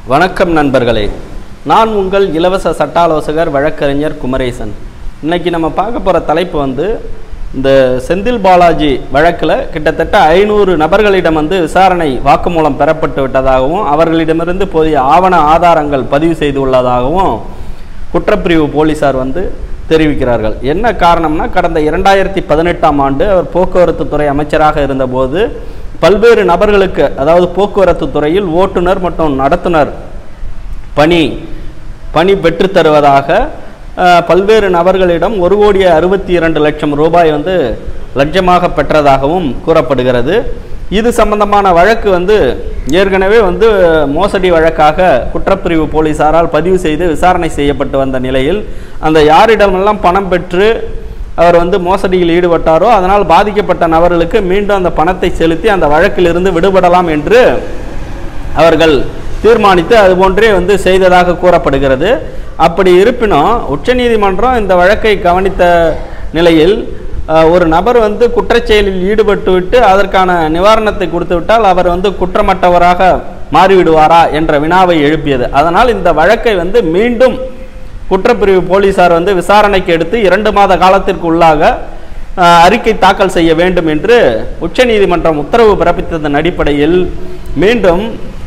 வணக்கம் நண்பர்களே நான் உங்கள் இலவச சட்ட ஆலோசகர் வழக்கறிஞர் குமரேசன் இன்னைக்கு நம்ம பார்க்க போகிற தலைப்பு வந்து இந்த செந்தில் பாலாஜி வழக்கில் கிட்டத்தட்ட ஐநூறு நபர்களிடம் வந்து விசாரணை வாக்குமூலம் பெறப்பட்டு விட்டதாகவும் அவர்களிடமிருந்து போதிய ஆவண ஆதாரங்கள் பதிவு செய்துள்ளதாகவும் குற்றப்பிரிவு போலீசார் வந்து தெரிவிக்கிறார்கள் என்ன காரணம்னா கடந்த இரண்டாயிரத்தி பதினெட்டாம் ஆண்டு அவர் போக்குவரத்து துறை அமைச்சராக இருந்தபோது பல்வேறு நபர்களுக்கு அதாவது போக்குவரத்து துறையில் ஓட்டுநர் மற்றும் நடத்துனர் பணி பணி பெற்றுத் தருவதாக அஹ், பல்வேறு நபர்களிடம் ஒரு கோடியே அறுபத்தி இரண்டு லட்சம் ரூபாய் வந்து லட்சமாக பெற்றதாகவும் கூறப்படுகிறது இது சம்பந்தமான வழக்கு வந்து ஏற்கனவே வந்து மோசடி வழக்காக குற்றப்பிரிவு போலீசாரால் பதிவு செய்து விசாரணை செய்யப்பட்டு வந்த நிலையில் அந்த யாரிடமெல்லாம் பணம் பெற்று அவர் வந்து மோசடியில் ஈடுபட்டாரோ அதனால் பாதிக்கப்பட்ட நபர்களுக்கு மீண்டும் அந்த பணத்தை செலுத்தி அந்த வழக்கிலிருந்து விடுபடலாம் என்று அவர்கள் தீர்மானித்து அதுபோன்றே வந்து செய்ததாக கூறப்படுகிறது அப்படி இருப்பினும் உச்சநீதிமன்றம் இந்த வழக்கை கவனித்த நிலையில் அஹ், ஒரு நபர் வந்து குற்றச்செயலில் ஈடுபட்டு விட்டு அதற்கான நிவாரணத்தை கொடுத்து விட்டால் அவர் வந்து குற்றமற்றவராக மாறிவிடுவாரா என்ற வினாவை எழுப்பியது அதனால் இந்த வழக்கை வந்து மீண்டும் குற்றப்பிரிவு போலீசார் வந்து விசாரணைக்கு எடுத்து இரண்டு மாத காலத்திற்கு உள்ளாக அஹ், அறிக்கை தாக்கல் செய்ய வேண்டும் என்று உச்சநீதிமன்றம் உத்தரவு பிறப்பித்ததன் அடிப்படையில் மீண்டும்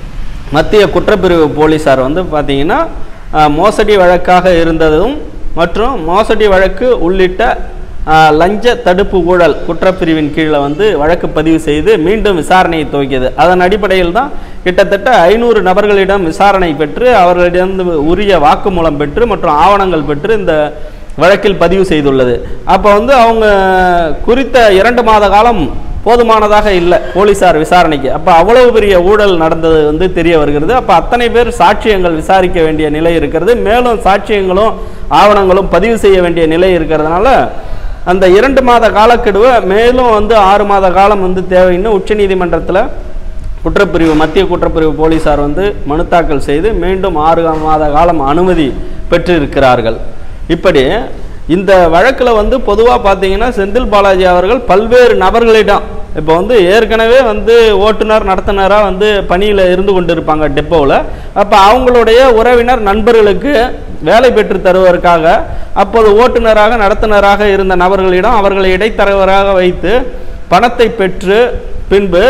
மத்திய குற்றப்பிரிவு போலீசார் வந்து பார்த்தீங்கன்னா அஹ், மோசடி வழக்காக இருந்ததும் மற்றும் மோசடி வழக்கு உள்ளிட்ட அஹ், லஞ்ச தடுப்பு ஊழல் குற்றப்பிரிவின் கீழே வந்து வழக்கு பதிவு செய்து மீண்டும் விசாரணையை துவக்கியது அதன் அடிப்படையில் தான் கிட்டத்தட்ட ஐநூறு நபர்களிடம் விசாரணை பெற்று அவர்களிடம் உரிய வாக்குமூலம் பெற்று மற்றும் ஆவணங்கள் பெற்று இந்த வழக்கில் பதிவு செய்துள்ளது அப்போ வந்து அவங்க குறித்த இரண்டு மாத காலம் போதுமானதாக இல்லை போலீசார் விசாரணைக்கு அப்போ அவ்வளவு பெரிய ஊழல் நடந்தது வந்து தெரிய வருகிறது அப்போ அத்தனை பேர் சாட்சியங்கள் விசாரிக்க வேண்டிய நிலை இருக்கிறது மேலும் சாட்சியங்களும் ஆவணங்களும் பதிவு செய்ய வேண்டிய நிலை இருக்கிறதுனால அந்த இரண்டு மாத காலக்கெடுவை மேலும் வந்து ஆறு மாத காலம் வந்து தேவைன்னு உச்சநீதிமன்றத்தில் குற்றப்பிரிவு மத்திய குற்றப்பிரிவு போலீசார் வந்து மனு தாக்கல் செய்து மீண்டும் ஆறு மாத காலம் அனுமதி பெற்றிருக்கிறார்கள் இப்படி இந்த வழக்கில் வந்து பொதுவாக பார்த்தீங்கன்னா செந்தில் பாலாஜி அவர்கள் பல்வேறு நபர்களிடம் இப்போ வந்து ஏற்கனவே வந்து ஓட்டுநர் நடத்துனராக வந்து பணியில் இருந்து கொண்டிருப்பாங்க டெப்போவில் அப்போ அவங்களுடைய உறவினர் நண்பர்களுக்கு வேலை பெற்று தருவதற்காக அப்போது ஓட்டுநராக நடத்துனராக இருந்த நபர்களிடம் அவர்களை இடைத்தரகராக வைத்து பணத்தை பெற்று பின்பு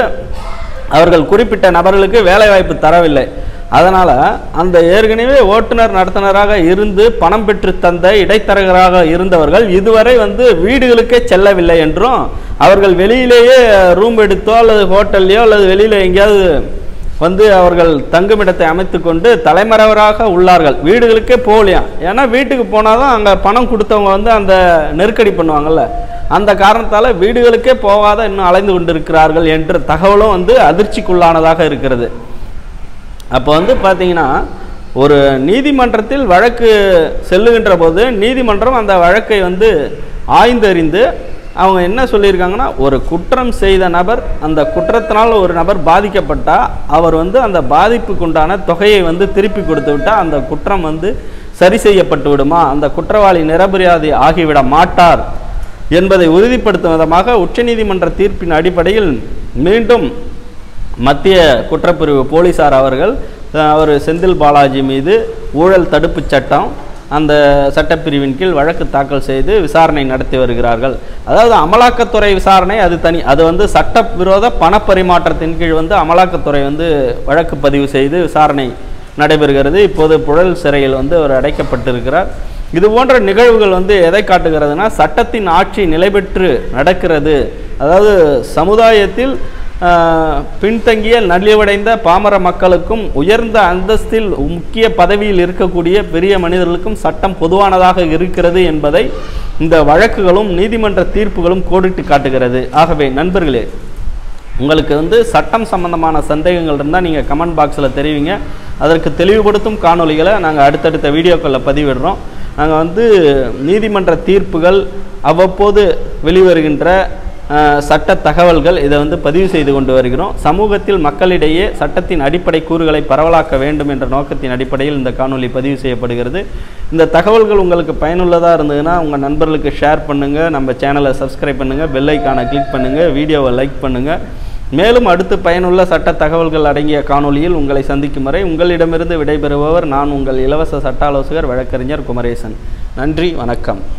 அவர்கள் குறிப்பிட்ட நபர்களுக்கு வேலைவாய்ப்பு தரவில்லை அதனால் அந்த ஏற்கனவே ஓட்டுநர் நடத்துனராக இருந்து பணம் பெற்று தந்த இடைத்தரகராக இருந்தவர்கள் இதுவரை வந்து வீடுகளுக்கே செல்லவில்லை என்றும் அவர்கள் வெளியிலேயே ரூம் எடுத்தோ அல்லது ஹோட்டல்லையோ அல்லது வெளியில் எங்கேயாவது வந்து அவர்கள் தங்குமிடத்தை அமைத்துக்கொண்டு தலைமறைவராக உள்ளார்கள் வீடுகளுக்கே போகலையாம் ஏன்னா வீட்டுக்கு போனால் தான் அங்கே பணம் கொடுத்தவங்க வந்து அந்த நெருக்கடி பண்ணுவாங்கல்ல அந்த காரணத்தால் வீடுகளுக்கே போகாத இன்னும் அலைந்து கொண்டிருக்கிறார்கள் என்ற தகவலும் வந்து அதிர்ச்சிக்குள்ளானதாக இருக்கிறது அப்போ வந்து பார்த்தீங்கன்னா ஒரு நீதிமன்றத்தில் வழக்கு செல்லுகின்ற போது நீதிமன்றம் அந்த வழக்கை வந்து ஆய்ந்தறிந்து அவங்க என்ன சொல்லியிருக்காங்கன்னா ஒரு குற்றம் செய்த நபர் அந்த குற்றத்தினால் ஒரு நபர் பாதிக்கப்பட்டால் அவர் வந்து அந்த பாதிப்புக்குண்டான தொகையை வந்து திருப்பி கொடுத்து விட்டால் அந்த குற்றம் வந்து சரி செய்யப்பட்டு விடுமா அந்த குற்றவாளி நிரபராதி ஆகிவிட மாட்டார் என்பதை உறுதிப்படுத்தும் விதமாக உச்சநீதிமன்ற தீர்ப்பின் அடிப்படையில் மீண்டும் மத்திய குற்றப்பிரிவு போலீசார் அவர்கள் அஹ், அவர் செந்தில் பாலாஜி மீது ஊழல் தடுப்புச் சட்டம் அந்த சட்டப்பிரிவின் கீழ் வழக்கு தாக்கல் செய்து விசாரணை நடத்தி வருகிறார்கள் அதாவது அமலாக்கத்துறை விசாரணை அது தனி அது வந்து சட்டவிரோத பணப்பரிமாற்றத்தின் கீழ் வந்து அமலாக்கத்துறை வந்து வழக்கு பதிவு செய்து விசாரணை நடைபெறுகிறது இப்போது புழல் சிறையில் வந்து அவர் அடைக்கப்பட்டிருக்கிறார் இது போன்ற நிகழ்வுகள் வந்து எதை காட்டுகிறதுனா சட்டத்தின் ஆட்சி நிலை பெற்று நடக்கிறது அதாவது சமுதாயத்தில் ஆஹ், பின்தங்கிய நலிவடைந்த பாமர மக்களுக்கும் உயர்ந்த அந்தஸ்தில் முக்கிய பதவியில் இருக்கக்கூடிய பெரிய மனிதர்களுக்கும் சட்டம் பொதுவானதாக இருக்கிறது என்பதை இந்த வழக்குகளும் நீதிமன்ற தீர்ப்புகளும் கோடிட்டு காட்டுகிறது ஆகவே நண்பர்களே உங்களுக்கு வந்து சட்டம் சம்பந்தமான சந்தேகங்கள் இருந்தால் நீங்கள் கமெண்ட் பாக்ஸில் தெரிவிங்க அதற்கு தெளிவுபடுத்தும் காணொளிகளை நாங்கள் அடுத்தடுத்த வீடியோக்களில் பதிவிடுறோம் நாங்கள் வந்து நீதிமன்ற தீர்ப்புகள் அவ்வப்போது வெளிவருகின்ற அஹ், சட்ட தகவல்கள் இதை வந்து பதிவு செய்து கொண்டு வருகிறோம் சமூகத்தில் மக்களிடையே சட்டத்தின் அடிப்படை கூறுகளை பரவலாக்க வேண்டும் என்ற நோக்கத்தின் அடிப்படையில் இந்த காணொளி பதிவு செய்யப்படுகிறது இந்த தகவல்கள் உங்களுக்கு பயனுள்ளதாக இருந்ததுன்னா உங்கள் நண்பர்களுக்கு ஷேர் பண்ணுங்கள் நம்ம சேனலை சப்ஸ்கிரைப் பண்ணுங்கள் பெல் ஐக்கானை கிளிக் பண்ணுங்கள் வீடியோவை லைக் பண்ணுங்கள் மேலும் அடுத்து பயனுள்ள சட்ட தகவல்கள் அடங்கிய காணொளியில் உங்களை சந்திக்கும் வரை உங்களிடமிருந்து விடைபெறுபவர் நான் உங்கள் இலவச சட்ட ஆலோசகர் வழக்கறிஞர் குமரேசன் நன்றி வணக்கம்